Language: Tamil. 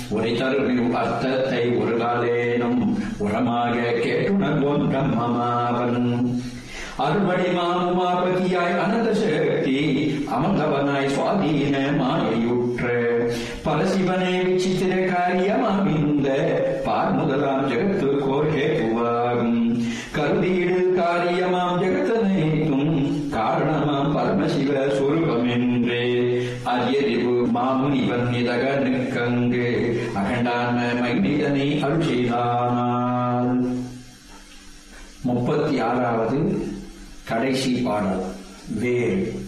உரை தரும் அர்த்தத்தை ஒரு காலேனும் உரமாக கேட்டுணர்வோன் பிரம்மமாவன் அருள்வடி மாமுமாபதியாய் அனந்த சக்தி அமர்ந்தவனாய் சுவாதீன மாயையுற்ற பரசிவனே விசித்திர காரியமாம் இந்த பார் முதலாம் ஜெகத்து கோர்கே புவாகும் கருதீடு காரியமாம் ஜெகத்தனைத்தும் காரணமாம் பரமசிவ சொரூபமென்றே அரியறிவு மாமுனிவன் நிதக நிற்கங்கு அகண்டான மைனிதனை அருள்செய்தானால் முப்பத்தி ஆறாவது கடைசி பாடல் வேல்